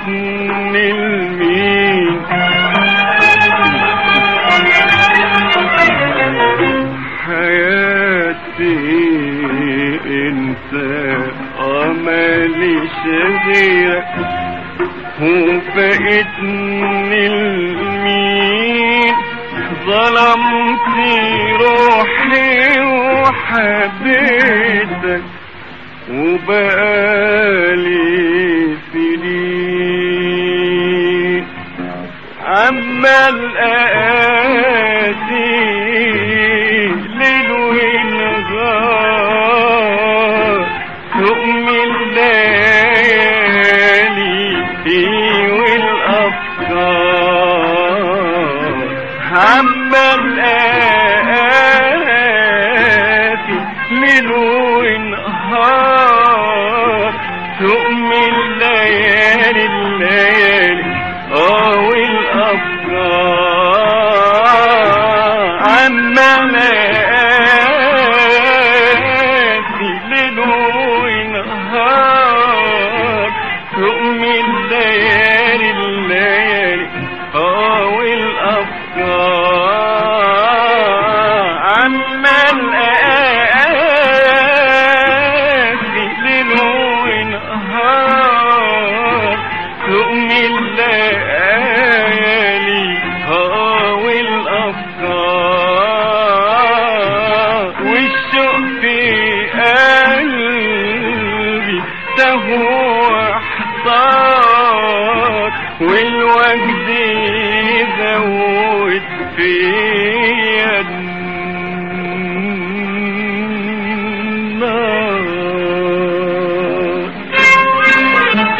فاتني المين حياتي انت امالي غيرك وفقتني المين ظلمت روحي وحبيتك وبقالي سنين عمال اقاسي ليل ونهار تقم الليالي والافكار عمال اقاسي ليل ونهار تقم الليالي الليالي اه والافكار عمال اقاسي ليل ونهار تقم الليالي الليالي اه والافكار عمال اقاسي ليل ونهار تقم الليالي اه والافكار والشوق في قلبي تهوى احتار والوجد يزود فيا النار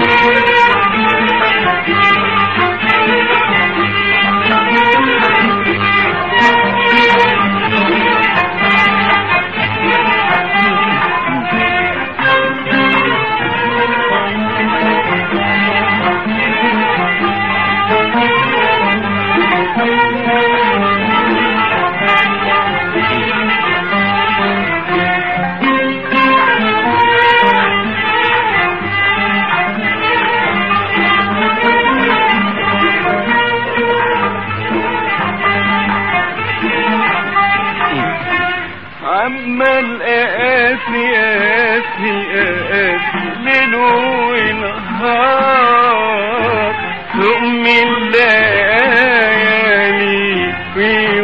عمال اقاسي قاسي قاسي ليل ونهار تقم الليالي في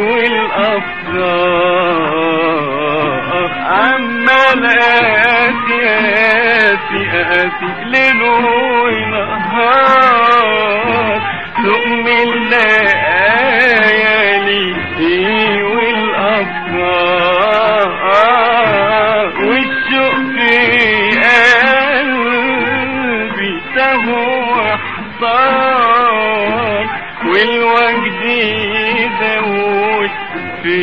والافكار عمال قاسي قاسي قاسي ليل ونهار تقم الليالي في والافكار والشوق في قلبي تهوى احتار والوجد يزود في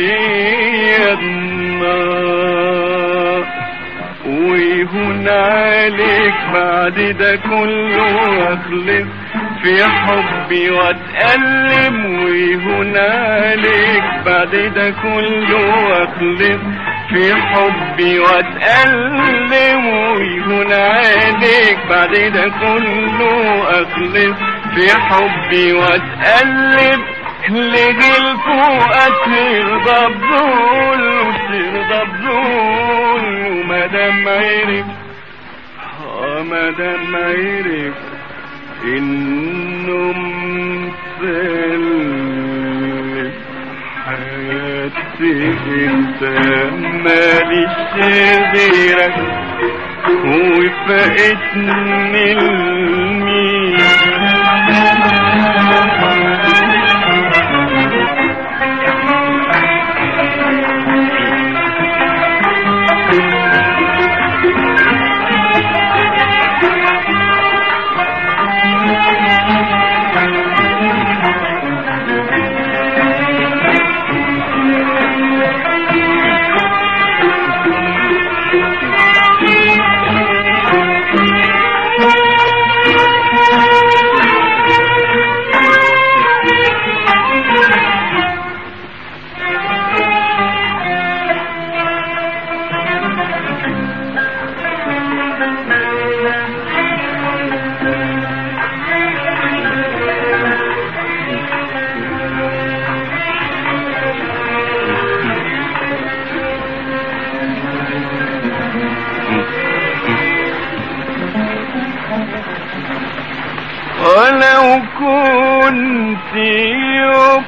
النار ويهون عليك بعد ده كله واخلص في حبي واتألم ويهون عليك بعد ده كله واخلص في حبي واتألم ويهون عليك بعد ده كله اخلص في حبي واتألم لجلكوا ترضى بذول ترضى بذول ومادام عرف اه مادام عرف انه مسلم حياتي انت ماليش غيرك وفقتني المين كنت يوم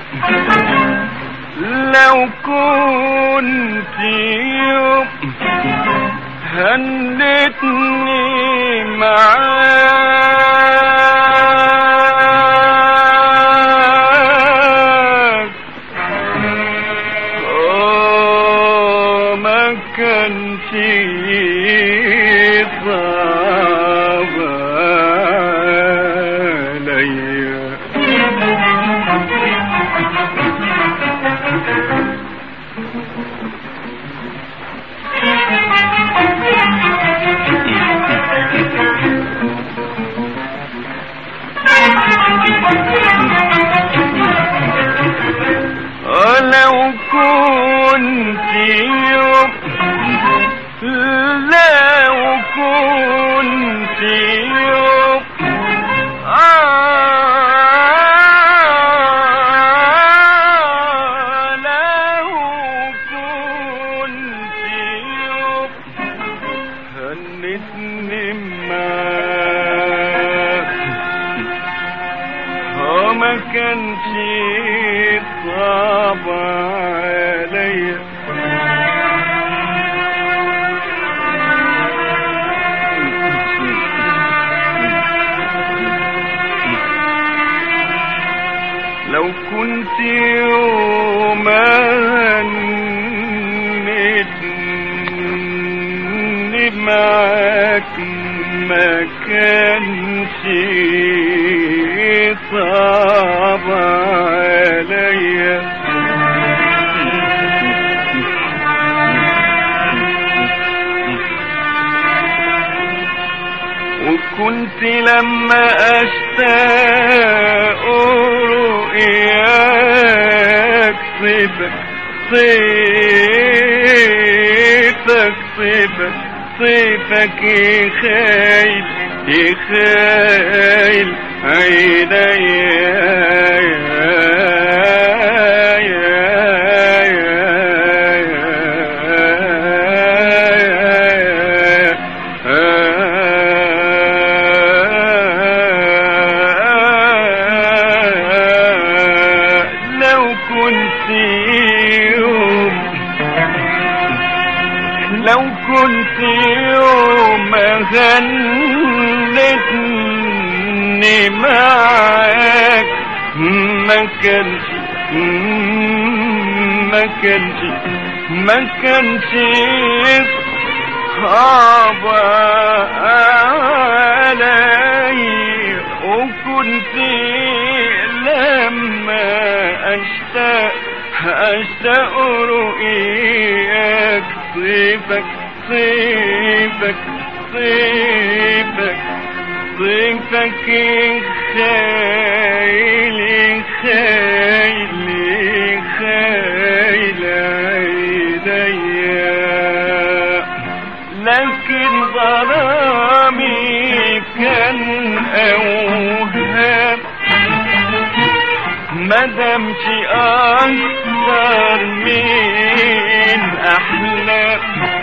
لو كنت يوم هنتني معاك آه، ما كانش صعب عليا لو كنت يوم لو كنت يوم آه لو كنت يوم هنتني معاك هو ما كانش صعب عليا لو كنت يوم هنتني معاك ما كانش صعب عليا وكنت لما اشتاق رؤياك صيبك صيفك صيفك صيفك يخيل يخيل لو كنت يوم لو كنت يوم غنتني معاك ما كانش ما كانش ما كانش صعب علي وكنت لما اشتاق اشتاق رؤياك صيفك صيفك صيفك صيفك خيل خيل خيل عينيا لكن ظلامي كان اوهام ما دامش اكتر من احلام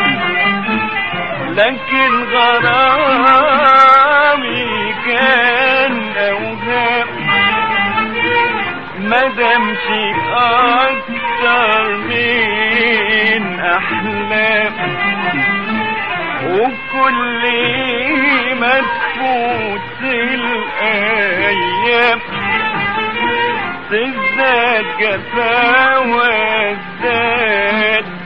لكن غرامي كان اوهام ما دامش اكتر من احلام وكل ما تفوت الايام تزداد جفا وازداد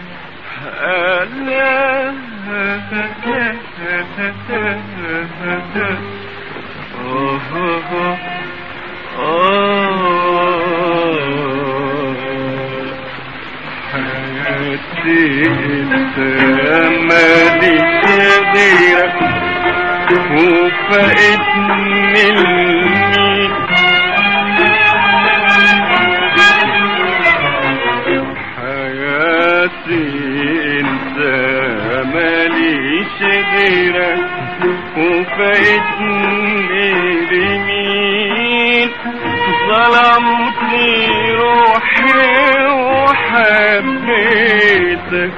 حياتي انت ماليش غيرك وفقتني المين حياتي انت ماليش غيرك وفايتني لمين ظلمتني روحي وحبيتك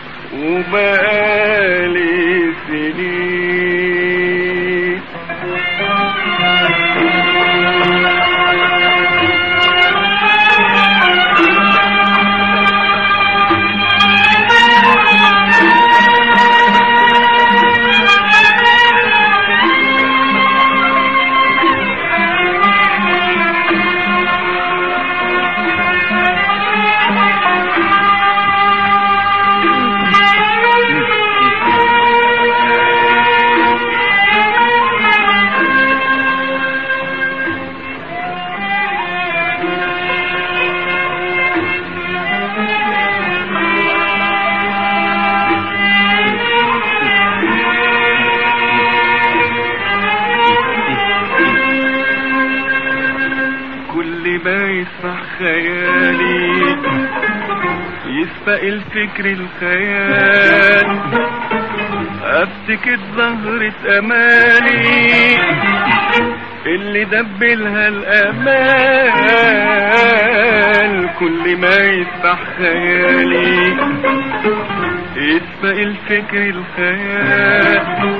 وبقالي سنين كل ما يسمح خيالي يسبق الفكر الخيال افتكر زهرة امالي اللي دبلها الامال كل ما يسبح خيالي يسبق الفكر الخيال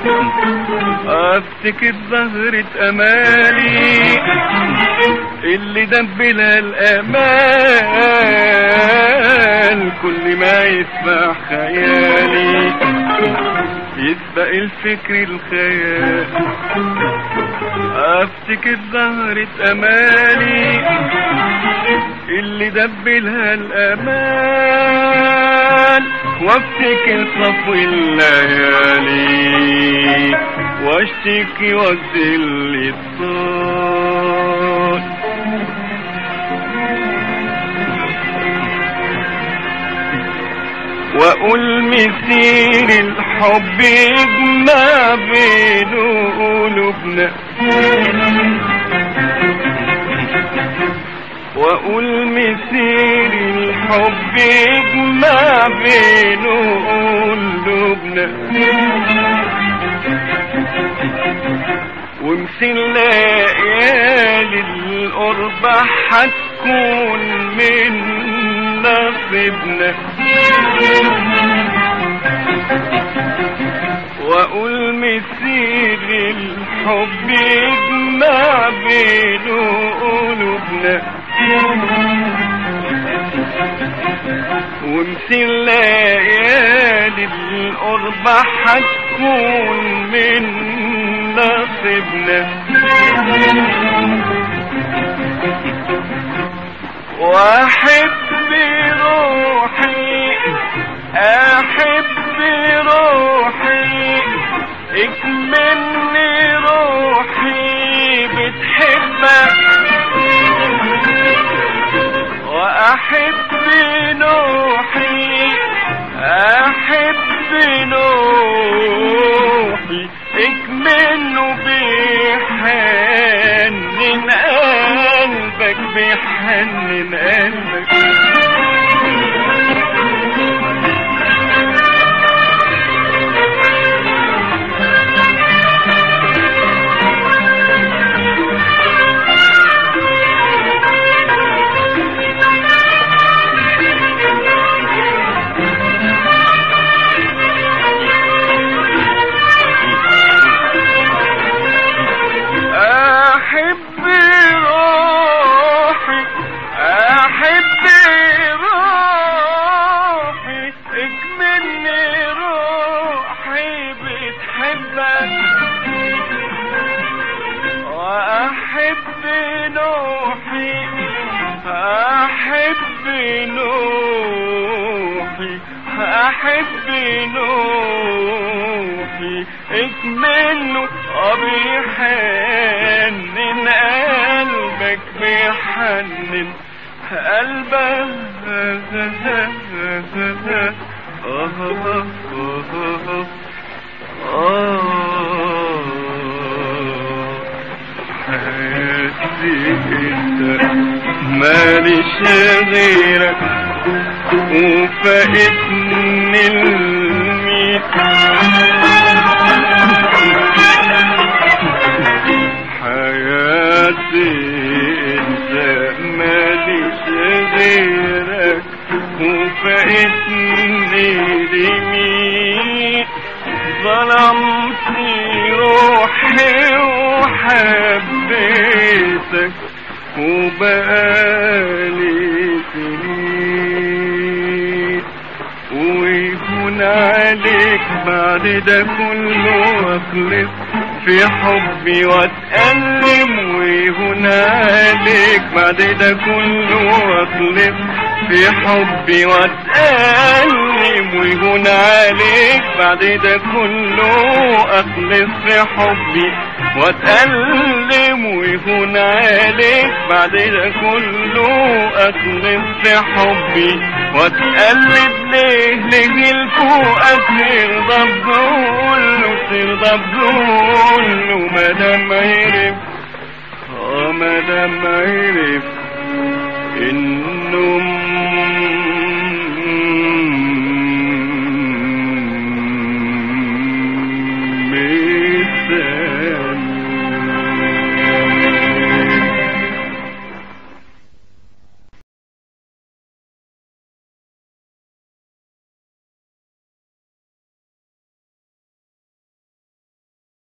افتكر زهرة امالي اللي دبلها الامال كل ما يسبح خيالي يسبق الفكر الخيال افتكر زهرة امالي اللي دبلها الامال وافتكر صفو الليالي واشتكي واذل الصوت واقول مسير الحب يجمع بين قلوبنا واقول مسير الحب يجمع بين قلوبنا ومثل ليالي القرب هتكون من نصيبنا واقول مسير الحب يجمع بين قلوبنا ومثل ليالي القرب هتكون من نصيبنا واحب روحي احب روحي اكملني روحي بتحبك واحب نوحي احب نوحي اكمله بيحنن قلبك بيحنن قلبك احب روحي احب روحي اكملني روحي بتحبك واحب نوحي احب نوحي احب نوحي اكمله بيحنن قلبك بيحنن قلبك حياتي انت ماليش غيرك وفاقتني الميت حياتي انت ماليش غيرك وفاقتني لمين ظلمتني روحي وحبيتك وبقالي سنين ويكون عليك بعد ده كله واخلص في حبي واتألم ويهون عليك بعد ده كله واخلص في حبي واتألم ويهون عليك بعد ده كله اخلص في حبي واتألم ويهون عليك بعد ده كله اخلص في حبي واتقلب ليه ليه الفوقك ترضى بقوله ترضى بقوله مادام عرف اه مادام عرف إن